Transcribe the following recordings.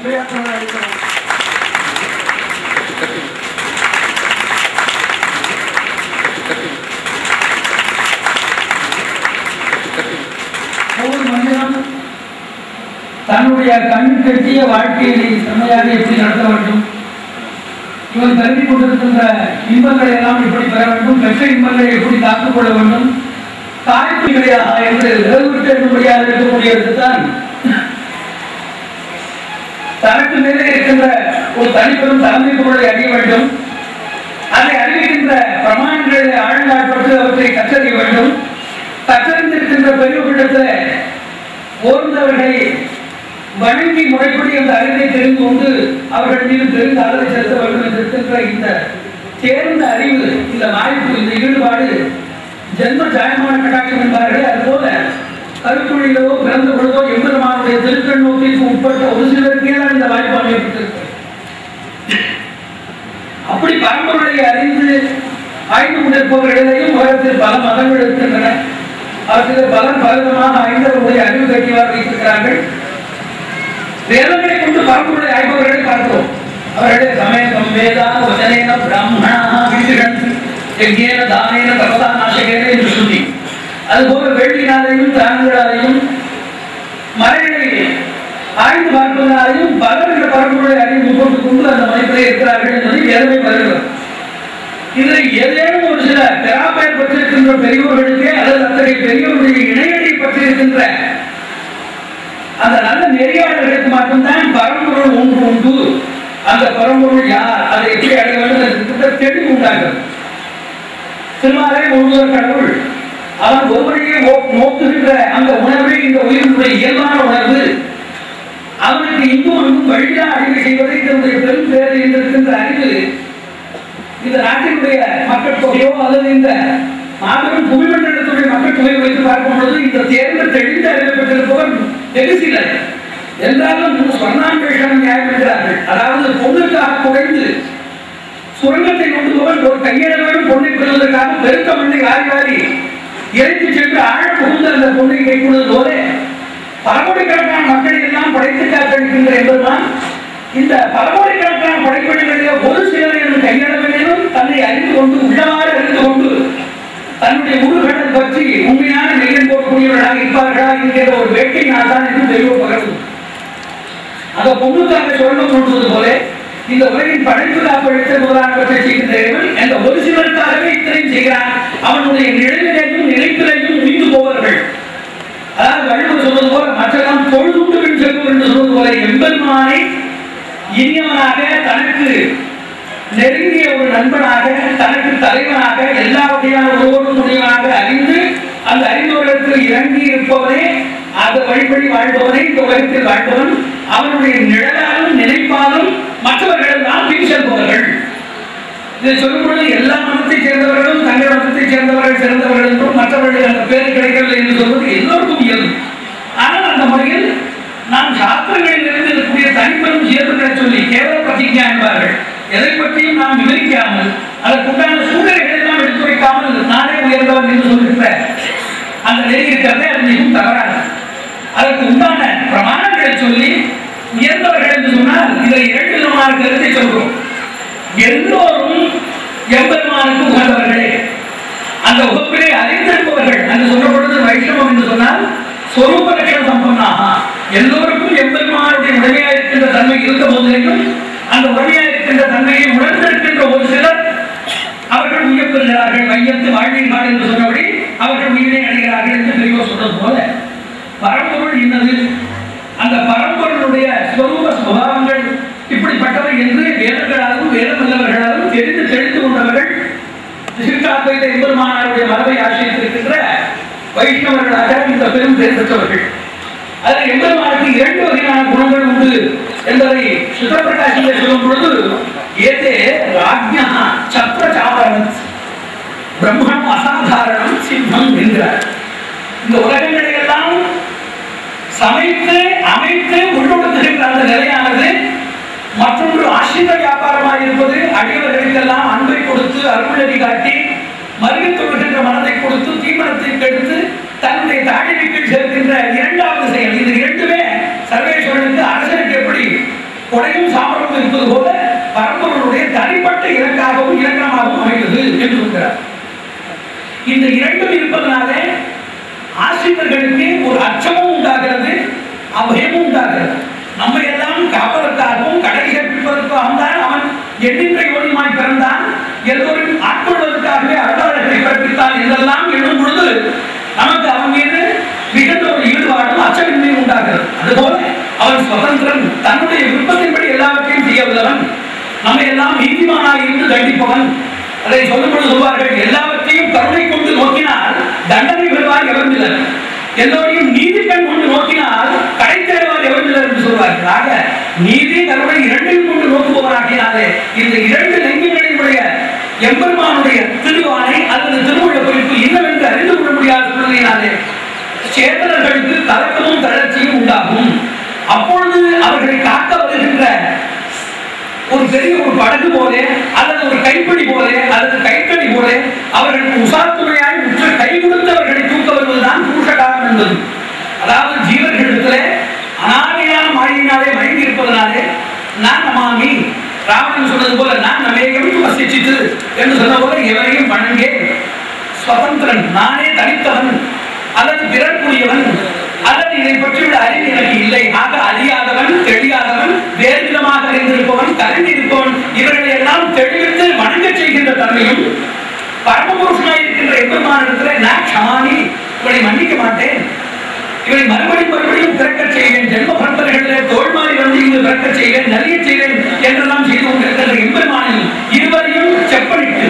உரையாற்ற அழைக்கிறோம் ஒவ்வொரு மனிதனும் தன்னுடைய கண் கட்டிய வாழ்க்கையை செம்மையாக எப்படி நடத்த வேண்டும் இவன் கருதி கொண்டிருக்கின்ற இன்பங்களை எல்லாம் எப்படி பெற வேண்டும் பெற்ற இன்பங்களை எப்படி காத்துக் கொள்ள வேண்டும் தாய்ப்பு கிடையாது என்று நிலவிட்டு எழுதும்படியாக இருக்கக்கூடியது தான் தனக்கு மேலே இருக்கின்ற ஒரு தனிப்பெரும் தலைமை பொருளை அறிய வேண்டும் அதை அறிவிக்கின்ற பிரமாணங்களை ஆழ்ந்தாட்பட்டு அவற்றை கற்றறிய வேண்டும் கற்றறிந்திருக்கின்ற பெரியவர்களிடத்தில் ஓர்ந்தவர்களை வணங்கி முறைப்படி அந்த அறிவை தெரிந்து கொண்டு அவர்கள் மீது தெரிந்து அளவை செலுத்த வேண்டும் என்று இருக்கின்ற இந்த தேர்ந்த அறிவு இந்த வாய்ப்பு இந்த ஈடுபாடு ஜென்ம ஜாயமான கட்டாட்சம் என்பார்களே அதுபோல கருத்துழியிலோ பிறந்த பொழுதோ எம்பெருமானுடைய திருக்கண் நோக்கிற்கு உட்பட்ட ஒரு சிலருக்கே தான் இந்த வாய்ப்பு அமைக்கப்பட்டிருக்கிறது அப்படி பரம்பரையை அறிந்து ஆய்ந்து கொண்டிருப்பவர்களிடையும் உலகத்தில் பல மதங்கள் இருக்கின்றன அவற்றில் பலர் பலவிதமாக ஐந்தவருடைய அறிவு கட்டியவாறு வைத்திருக்கிறார்கள் வேதங்களை கொண்டு பரம்பரை ஆய்பவர்களை பார்க்கிறோம் அவர்களுடைய சமயம் வேதான வச்சனேன பிராமணா வீட்டுகள் யஜ்ஞேன தானேன தபதா நாசகேன என்று சொல்லி அதுபோல வேள்வினாலையும் தானங்களாலையும் மறைகளை ஆய்ந்து பார்ப்பதனாலையும் பலர் இந்த பரம்பரை அறிவு போட்டுக் கொண்டு அந்த மதிப்பிலே இருக்கிறார்கள் என்பதை வேதமே வருகிறது இதில் ஏதேனும் ஒரு சில பெறாப்பயர் பற்றிருக்கின்ற பெரியவர்களுக்கே அல்லது அத்தகைய பெரியவர்களுடைய இணையடி பற்றிருக்கின்ற அந்த நல்ல நெறியாளர்களுக்கு மட்டும்தான் பரம்பொருள் ஒன்று உண்டு அந்த பரம்பொருள் யார் அதை எப்படி அடைய வேண்டும் என்ற தெளிவு உண்டாகிறது திருமாலே முழுவதர் கடவுள் அவன் ஒருவரையே நோ- நோக்குகின்ற அந்த உணர்வே இந்த உயிரினுடைய இயல்பான உணர்வு அவனுக்கு இங்கும் அங்கும் வழியா அறிவு செய்வதை தன்னுடைய பெரும் பேரை இருக்கின்ற அறிவு இந்த நாட்டினுடைய மக்கள் தொகையோ அல்லது இந்த மாபெரும் புவிமண்டலத்துடைய மக்கள் தொகை வைத்து பார்க்கும் பொழுது இந்த தேர்ந்த தெளிந்த அறிவு பெற்றிருப்பவர் வெகு சிலர் என்றாலும் சொன்னாம்பேஷன் நியாயம் என்கிறார்கள் அதாவது பொண்ணுக்காக குறைந்து சுரங்கத்தை நோண்டுபவன் ஒரு கையெழுவோடு பொண்ணை பெறுவதற்காக பெருக்க மண்ணை வாரி வாரி இறைத்து சென்று ஆழ புகுந்து அந்த பொண்ணை கைக்கொள்வது போல பலகோடிக்கணக்கான மக்களை எல்லாம் படைத்து காத்தளிக்கின்ற என்பதுதான் இந்த பலகோடிக்கணக்கான படைப்பினங்களிலே ஒரு சிலரையும் கையளவிலும் தன்னை அறிந்து கொண்டு உள்ளவாறு அறிந்து கொண்டு தன்னுடைய முழுகடல் பற்றி உண்மையான நெய்யன் போடக்கூடியவர்களாக இருப்பார்களா என்கிற ஒரு வேட்டை நான் தான் என்று தெளிவு பகரும் அந்த பொண்ணுக்காக சொல்லணும் சொல்வது போல இந்த உலகின் படைப்பு காப்பழித்த முதலானவற்றை செய்கின்ற இறைவன் அந்த ஒரு சிலருக்காகவே இத்தனையும் செய்கிறான் அவனுடைய நிழலிலேயும் நினைப்பிலேயும் உயிர்ந்து போவார்கள் அதாவது வள்ளுவர் சொல்வது போல மற்றெல்லாம் பொழுதுண்டு பின் செல்வர் என்று சொல்வது போல எம்பெருமானை இனியவனாக தனக்கு நெருங்கிய ஒரு நண்பனாக தனக்கு தலைவனாக எல்லா வகையான உருவோடும் உடையவனாக அறிந்து அந்த அறிந்தவர்களுக்கு இறங்கி இருப்பவனே அந்த வழிபடி வாழ்பவனே இந்த உலகத்தில் வாழ்பவன் அவனுடைய நிழலாலும் நினைப்பாலும் மற்றவர்கள் எல்லாம் பின் செல்பவர்கள் இதை சொல்லும் பொழுது எல்லா மதத்தை சேர்ந்தவர்களும் தங்கள் மதத்தை சேர்ந்தவர்கள் சிறந்தவர்கள் என்றும் மற்றவர்கள் அந்த பேர் கிடைக்கவில்லை என்று சொல்வது எல்லோருக்கும் இயல்பு ஆனால் அந்த முறையில் நாம் சாஸ்திரங்களில் இருந்து இருக்கக்கூடிய தனிப்பெரும் இயல்புகளை சொல்லி கேவல பிரதிஜா என்பார்கள் எதை பற்றியும் நாம் விவரிக்காமல் அதற்குண்டான சூழ்நிலைகளை எல்லாம் எடுத்துரைக்காமல் நானே உயர்ந்தவன் என்று சொல்கின்ற அந்த நெறி இருக்கிறதே அது மிகவும் தவறானது அதற்கு உண்டான பிரமாணங்களை சொல்லி உயர்ந்தவர்கள் என்று சொன்னால் இதில் இரண்டு விதமான கருத்தை சொல்கிறோம் எல்லோரும் எம்பெருமானுக்கு உகந்தவர்களே அந்த உகப்பிலே அறிந்திருப்பவர்கள் என்று சொல்ற பொழுது வைஷ்ணவம் என்று சொன்னால் சொரூப லட்சணம் சம்பன்னாக எல்லோருக்கும் எம்பெருமானுடைய உடமையாக இருக்கின்ற தன்மை இருந்த போதிலும் அந்த உடமையாக இருக்கின்ற தன்மையை உணர்ந்திருக்கின்ற ஒரு சிலர் அவர்கள் உயர்பெறுகிறார்கள் மையத்து வாழ்வீர்கள் என்று சொன்னபடி அவர்கள் உயிரை அடைகிறார்கள் என்று பெரியவர் சொல்றது போல பரம்பொருள் இன்னது அந்த பரம்பொருளுடைய ஸ்வரூப சுபாவங்கள் இப்படிப்பட்டவை என்று வேதங்களாலும் வேதமல்லவர்களாலும் தெரிந்து தெளித்து கொண்டவர்கள் சிறுகாப்பைத்த எம்பெருமானாருடைய மரபை ஆசிரியத்திருக்கின்ற வைஷ்ணவர்களாக இந்த பெரும் பேர் பெற்றவர்கள் அதில் எம்பெருமானுக்கு இரண்டு வகையான குணங்கள் உண்டு என்பதை சுதப்பிரகாசிலே சொல்லும் பொழுது ஏதே ராஜ்யா சத்திர சாபரணம் பிரம்மணம் அசாதாரணம் சித்தம் என்கிறார் இந்த உலகங்களை எல்லாம் சமைத்து அமைத்து உள்ளொடுக்குகின்ற அந்த நிலையானது மற்றொன்று ஆசிரித வியாபாரமாக இருப்பது அடியவர்களுக்கெல்லாம் அன்பை கொடுத்து அருள்நெறி காட்டி மருகி தொழுகின்ற மனதை கொடுத்து தீமனத்தை கெடுத்து தன்னுடைய தாழ்மைக்கு சேர்க்கின்ற இரண்டாவது செயல் இது இரண்டுமே சர்வேஸ்வரனுக்கு அரசனுக்கு எப்படி கொடையும் சாப்பிடும் இருப்பது போல பரம்பொருளுடைய தனிப்பட்ட இலக்காகவும் இலக்கணமாகவும் அமைகிறது என்று சொல்கிறார் இந்த இரண்டும் இருப்பதனாலே ஆசிரியர்களுக்கு ஒரு அச்சமும் உண்டாகிறது அபயமும் உண்டாகிறது நம்ம எல்லாம் காப்பதற்காகவும் கடை சேர்ப்பதற்காகவும் தான் அவன் எண்ணின்ற யோனியமாய் பிறந்தான் எல்லோரும் ஆட்கொள்வதற்காகவே அருளாளர்களை பிறப்பித்தான் என்றெல்லாம் எண்ணும் பொழுது நமக்கு அவன் மீது மிகுந்த ஒரு ஈடுபாடும் அச்சமின்மையும் உண்டாகிறது அதுபோல அவன் சுதந்திரன் தன்னுடைய விருப்பத்தின்படி எல்லாவற்றையும் செய்ய உள்ளவன் நம்ம எல்லாம் நீதிமானாக இருந்து தண்டிப்பவன் அதை சொல்லும் பொழுது சொல்வார்கள் எல்லாவற்றையும் கருணை கொண்டு நோக்கினால் தண்டனை பெறுவார் எவர்மில்லர் எல்லோரையும் நீதி கண் கொண்டு நோக்கினால் கடை தேடுவார் எவர்மில்லர் என்று சொல்வார்கள் ஆக நீதி கருணை இரண்டையும் கொண்டு நோக்குபவராகினாலே இந்த இரண்டு லிங்கங்களினுடைய எம்பெருமானுடைய திருவானை அல்லது திருவுள்ள குறிப்பு என்னவென்று அறிந்து கொள்ள முடியாத சூழ்நிலையினாலே சேதனர்களுக்கு கலக்கமும் தளர்ச்சியும் உண்டாகும் அப்பொழுது அவர்களை காக்க வருகின்ற ஒரு பெரிய ஒரு படகு போல அல்லது ஒரு கைப்பிடி போல அல்லது கைத்தடி போல அவர்களுக்கு உசாத்துணையாய் உற்ற கை கொடுத்தவர்களை தூக்க வருவதுதான் புருஷகாரம் என்பது அதாவது ஜீவர்களிடத்திலே அனாதையான மாயினாலே மயங்கி இருப்பதனாலே நான் நமாமி ராவணன் சொன்னது போல நான் நமேகம் வசிச்சிட்டு என்று சொன்ன போல எவரையும் வணங்கே சுதந்திரன் நானே தனித்தவன் அல்லது பிறர்க்குரியவன் அல்லது இதை பற்றியுள்ள அறிவு எனக்கு இல்லை ஆக அறியாதவன் தெரியாதவன் வேறு விதமாக அறிந்திருப்பவன் கருந்திருப்பவன் இவர்களை எல்லாம் தெளிவித்து வணங்க செய்கின்ற தன்மையும் பரமபுருஷனாய் இருக்கின்ற எம்பெருமானிடத்துல நான் க்ஷமானி இவனை மன்னிக்க மாட்டேன் இவனை மறுபடியும் மறுபடியும் பிறக்கச் செய்வேன் ஜென்ம பரம்பரைகளிலே தோல்மாறி வந்து இங்கு பிறக்கச் செய்வேன் நலிய செய்வேன் என்றெல்லாம் செய்து கொண்டிருக்கின்ற எம்பெருமானையும் இருவரையும் செப்பனிட்டு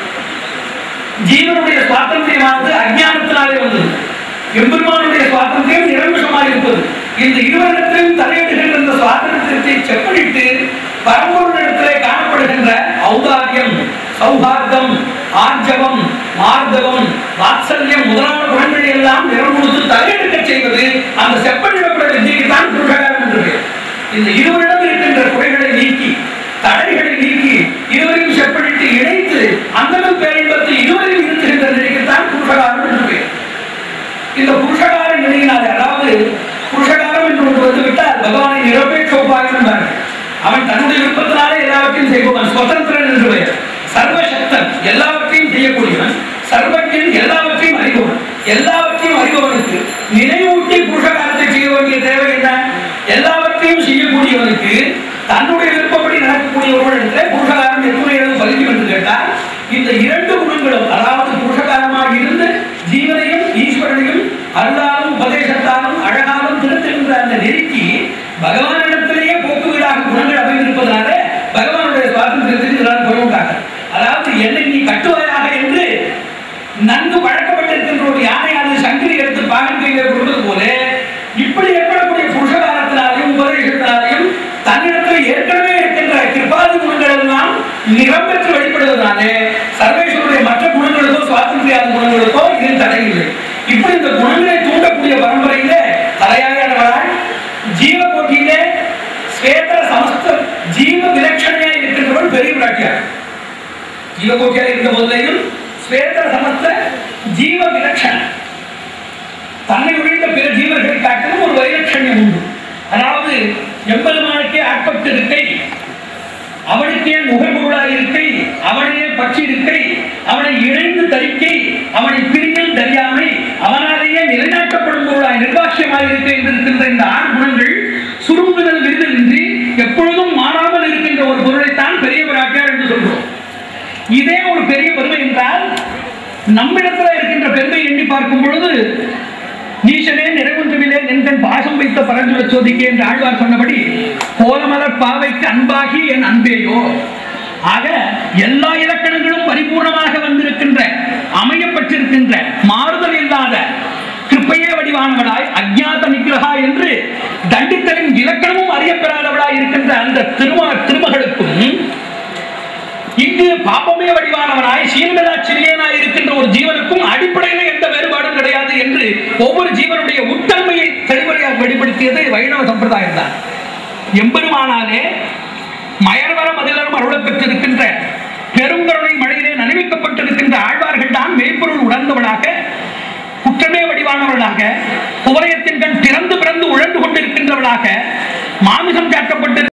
ஜீவனுடைய சுவாதந்திரமானது அஜ்ஞானத்தினாலே வந்தது எம்பெருமானுடைய சுவாதந்திரம் நிரம்பசமாக இருப்பது இந்த இருவரிடத்திலும் தலையிடுகின்ற இந்த சுவாதந்திரத்தை செப்பனிட்டு பரம்பொருளிடத்திலே காணப்படுகின்ற ஔதாரியம் சௌஹார்தம் ஆர்ஜவம் மார்தவம் வாத்சல்யம் முதலான குணங்களை எல்லாம் நிறம் கொடுத்து தலையெடுக்க செய்வது அந்த செப்பனிடப்பட வித்தியைக்கு தான் புருஷகாரம் என்று பெயர். இந்த இருவரிடம் இருக்கின்ற குறைகளை நீக்கி தடைகளை நீக்கி இருவரையும் செப்பனிட்டு இணைத்து அந்தமில் பேரின்பத்தில் இருவரையும் இருத்துகின்ற நிலைக்குத்தான் புருஷகாரம் என்று பெயர் இந்த புருஷகார நிலையினாலே அதாவது புருஷகாரம் என்று ஒன்று வந்துவிட்டால் பகவானை நிரபேட்ச உபாயம் என்பார்கள் அவன் தன்னுடைய விருப்பத்தினாலே எல்லாவற்றையும் செய்பவன் சுதந்திரன் என்று பெயர் சர்வசக்தன் எல்லாவற்றையும் செய்யக்கூடியவன் சர்வஜன் எல்லாவற்றையும் அறிபவன் எல்லாவற்றையும் அறிபவனுக்கு நினைவூட்டி புருஷகாரத்தை செய்ய வேண்டிய தேவை என்ன எல்லாவற்றையும் செய்யக்கூடியவனுக்கு தன்னுடைய விருப்பப்படி நடக்கக்கூடிய ஒருவனிடத்தில் புருஷகாரம் எத்தனை அளவு பலிக்கும் என்று கேட்டால் இந்த இரண்டு குணங்களும் அதாவது புருஷகாரமாக இருந்து ஜீவனையும் ஈஸ்வரனையும் அருளாலும் உபதேசத்தாலும் அழகாலும் திருத்துகின்ற அந்த நெருக்கி பகவானிடத்திலேயே போக்குவீடாக குணங்கள் அமைந்திருப்பதனால பகவானுடைய சுவாதந்திரத்துக்கு இதெல்லாம் குறைவுண்டாக அதாவது என்னை நீ கட்டுவாயாக என்று நன்கு பழக்கப்பட்டிருக்கின்ற ஒரு யானையானது சங்கிலி எடுத்து பாகன் கையில கொடுப்பது போல இப்படி ஏற்படக்கூடிய புருஷகாரத்தினாலையும் உபதேசத்தினாலையும் தன்னிடத்தில் ஏற்கனவே இருக்கின்ற கிருபாதி குணங்கள் எல்லாம் நிரம்பெற்று வெளிப்படுவதனாலே சர்வேஸ்வருடைய மற்ற குணங்களுக்கோ சுவாதந்திரியாத குணங்களுக்கோ இதில் தடை இல்லை இப்படி இந்த குணங்களை தூண்டக்கூடிய பரம்பரையிலே தலையாயவரால் ஜீவ கோட்டியிலே ஸ்வேதர சமஸ்த ஜீவ விலட்சணையா இருக்கின்றவள் பெரிய பிராட்டியார் ஜீவகோட்டியாக இருந்த போதிலையும் ஸ்வேதர சமஸ்த ஜீவ விலட்சண தன்னை ஒழிந்த பிற ஜீவர்களை காட்டிலும் ஒரு வைலட்சண்யம் உண்டு அதாவது எம்பெருமானுக்கே ஆட்பட்டு இருக்கை அவனுக்கே முகப்பொருளாய் இருக்கை அவனையே பற்றி இருக்கை அவனை இணைந்து தரிக்கை அவனை பிரிவில் தெரியாமை அவனாலேயே நிலைநாட்டப்படும் பொருளாய் நிர்வாகியமாய் இருக்கை என்று இருக்கின்ற இந்த ஆறு குணங்கள் சுருங்குதல் விருதின்றி எப்பொழுதும் மாறாமல் இருக்கின்ற ஒரு பொருளைத்தான் பெரிய பிராட்டியார் என்று சொல்றோம் இதே ஒரு பெரிய பெருமை என்றால் நம்மிடத்துல இருக்கின்ற பெருமை எண்ணி பார்க்கும் பொழுது நீசனே நிறைவுன்றுவிலே நின்றன் பாசம் வைத்த பரஞ்சுர சோதிக்கே என்று ஆழ்வார் சொன்னபடி கோலமலர் பாவைக்கு அன்பாகி என் அன்பேயோ ஆக எல்லா இலக்கணங்களும் பரிபூர்ணமாக வந்திருக்கின்ற அமையப்பட்டிருக்கின்ற மாறுதல் இல்லாத கிருப்பையே வடிவானவளாய் அஜ்ஞாத நிகிரகா என்று தண்டித்தலின் இலக்கணமும் அறியப்பெறாதவளாய் இருக்கின்ற அந்த திரும திருமகளுக்கும் இங்கு பாப்பமே வடிவானவனாய் சீனமில்லா சிறியனாய் இருக்கின்ற ஒரு ஜீவனுக்கும் அடிப்படையில் எந்த வேறுபாடும் கிடையாது என்று ஒவ்வொரு ஜீவனுடைய உத்தன்மையை தெளிவரையாக வெளிப்படுத்தியது வைணவ சம்பிரதாயம் தான் எம்பெருமானாலே மயர்வர மதிலரும் அருளப் பெற்றிருக்கின்ற பெருங்கருணை மழையிலே நனைவிக்கப்பட்டிருக்கின்ற ஆழ்வார்கள் தான் மெய்ப்பொருள் உணர்ந்தவளாக குற்றமே வடிவானவர்களாக குவலயத்தின் கண் திறந்து பிறந்து உழந்து கொண்டிருக்கின்றவளாக மாமிசம் சாட்டப்பட்டு